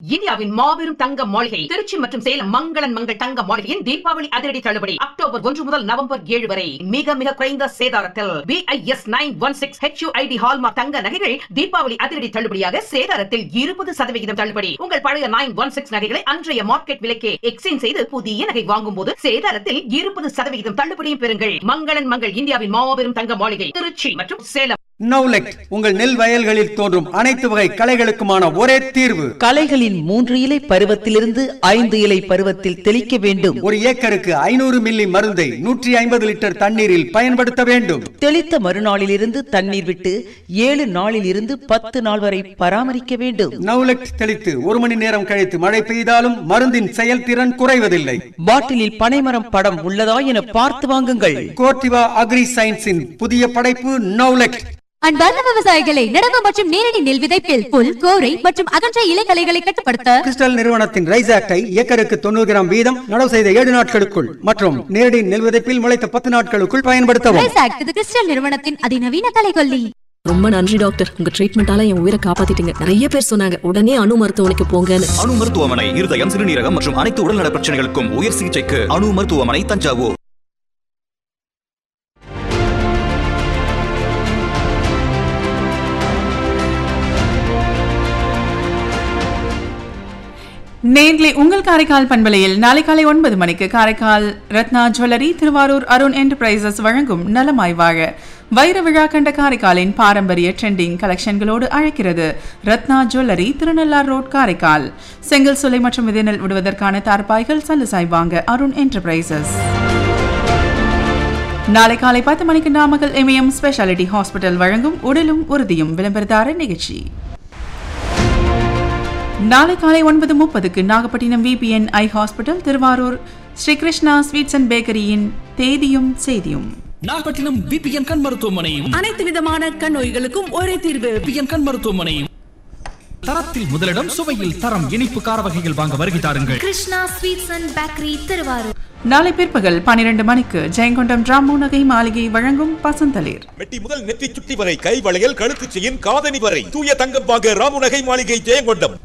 இந்தியாவின் மாபெரும் தங்க மாளிகை திருச்சி மற்றும் சேலம் மங்களன் மங்கள் தங்க மாளிகையின் தீபாவளி அதிரடி தள்ளுபடி அக்டோபர் ஒன்று முதல் நவம்பர் ஏழு வரை மிக மிக குறைந்த சேதாரத்தில் BIS nine one six HUID hallmark தங்க நகைகள் தீபாவளி அதிரடி தள்ளுபடியாக சேதாரத்தில் இருபது சதவிகிதம் தள்ளுபடி உங்கள் பழைய நைன் ஒன் சிக்ஸ் நகைகளை அன்றைய மார்க்கெட் விலைக்கே எக்ஸ்சேஞ்ச் செய்து புதிய நகை வாங்கும் போது சேதாரத்தில் இருபது சதவிகிதம் தள்ளுபடியும் பெறுங்கள் மங்களன் மங்கள் இந்தியாவின் மாபெரும் தங்க மாளிகை திருச்சி மற்றும் சேலம் நவுலெக் உங்கள் நெல் வயல்களில் தோன்றும் அனைத்து வகை களைகளுக்குமான ஒரே தீர்வு களைகளின் மூன்று இலை பருவத்திலிருந்து ஐந்து இலை பருவத்தில் தெளிக்க வேண்டும் ஒரு ஏக்கருக்கு ஐநூறு மில்லி மருந்தை நூற்றி ஐம்பது லிட்டர் தண்ணீரில் பயன்படுத்த வேண்டும் தெளித்த மறுநாளிலிருந்து தண்ணீர் விட்டு ஏழு நாளில் இருந்து பத்து நாள் வரை பராமரிக்க வேண்டும் நவுலெக் தெளித்து ஒரு மணி நேரம் கழித்து மழை பெய்தாலும் மருந்தின் செயல்திறன் குறைவதில்லை பாட்டிலில் பனைமரம் படம் உள்ளதா என பார்த்து வாங்குங்கள் கோர்டிவா அக்ரி சயின்ஸின் புதிய படைப்பு நவுலெக் அன்பார்ந்த விவசாயிகளை நடவு மற்றும் நேரடி நெல் விதைப்பில் புல் கோரை மற்றும் அகன்ற இலைகளைகளை கட்டுப்படுத்த கிறிஸ்டல் நிறுவனத்தின் ரைஸ் ஆக்டை ஏக்கருக்கு தொண்ணூறு கிராம் வீதம் நடவு செய்த ஏழு நாட்களுக்குள் மற்றும் நேரடி நெல் விதைப்பில் முளைத்த பத்து நாட்களுக்குள் பயன்படுத்தவும் ரைஸ் ஆக்ட் இது கிறிஸ்டல் நிறுவனத்தின் அதிநவீன கலைகொல்லி ரொம்ப நன்றி டாக்டர் உங்க ட்ரீட்மெண்டால என் உயிரை காப்பாத்திட்டீங்க நிறைய பேர் சொன்னாங்க உடனே அணு மருத்துவமனைக்கு போங்கன்னு அணு மருத்துவமனை இருதயம் சிறுநீரகம் மற்றும் அனைத்து உடல்நல பிரச்சனைகளுக்கும் உயர் சிகிச்சைக்கு அணு மருத்துவமனை தஞ்சாவூர் நேர்லே உங்கள் காரைக்கால் பண்பலையில் நாளை காலை ஒன்பது மணிக்கு காரைக்கால் ரத்னா ஜுவல்லரி திருவாரூர் அருண் என்டர்பிரைசஸ் வழங்கும் நலமாய் வாழ வைர விழா கண்ட காரைக்காலின் பாரம்பரிய ட்ரெண்டிங் கலெக்ஷன்களோடு அழைக்கிறது ரத்னா ஜுவல்லரி திருநள்ளார் ரோட் காரைக்கால் செங்கல் சுலை மற்றும் விதைநெல் விடுவதற்கான தார்பாய்கள் சல்லுசாய் வாங்க அருண் என்டர்பிரைசஸ் நாளை காலை பத்து மணிக்கு நாமக்கல் எம்ஏஎம் ஸ்பெஷாலிட்டி ஹாஸ்பிட்டல் வழங்கும் உடலும் உறுதியும் விளம்பரதார நிகழ்ச்சி நாளை காலை ஒன்பது முப்பதுக்கு Nagapattinam VPN eye hospital Tiruvarur Sri Krishna sweets and பேக்கரியின் தேதியும் செய்தியும் நாகப்பட்டினம் விபிஎன் கண் மருத்துவமனை அனைத்து விதமான கண் நோய்களுக்கும் ஒரே தீர்வு விபிஎன் கண் மருத்துவமனை தரத்தில் முதலிடம் சுவையில் தரம் இனிப்பு கார வகைகள் வாங்க வருகை தாருங்கள் Krishna sweets and bakery Tiruvarur நாளை பிற்பகல் பன்னிரண்டு மணிக்கு ஜெயங்கொண்டம் ராமு நகை மாளிகை வழங்கும் பசந்தளிர் மெட்டி முதல் நெற்றி சுட்டி வரை கை வளையல் கழுத்து செயின் காதணி வரை தூய தங்கம் வாங்க ராமுநகை மாளிகை ஜெயங்கொண்டம்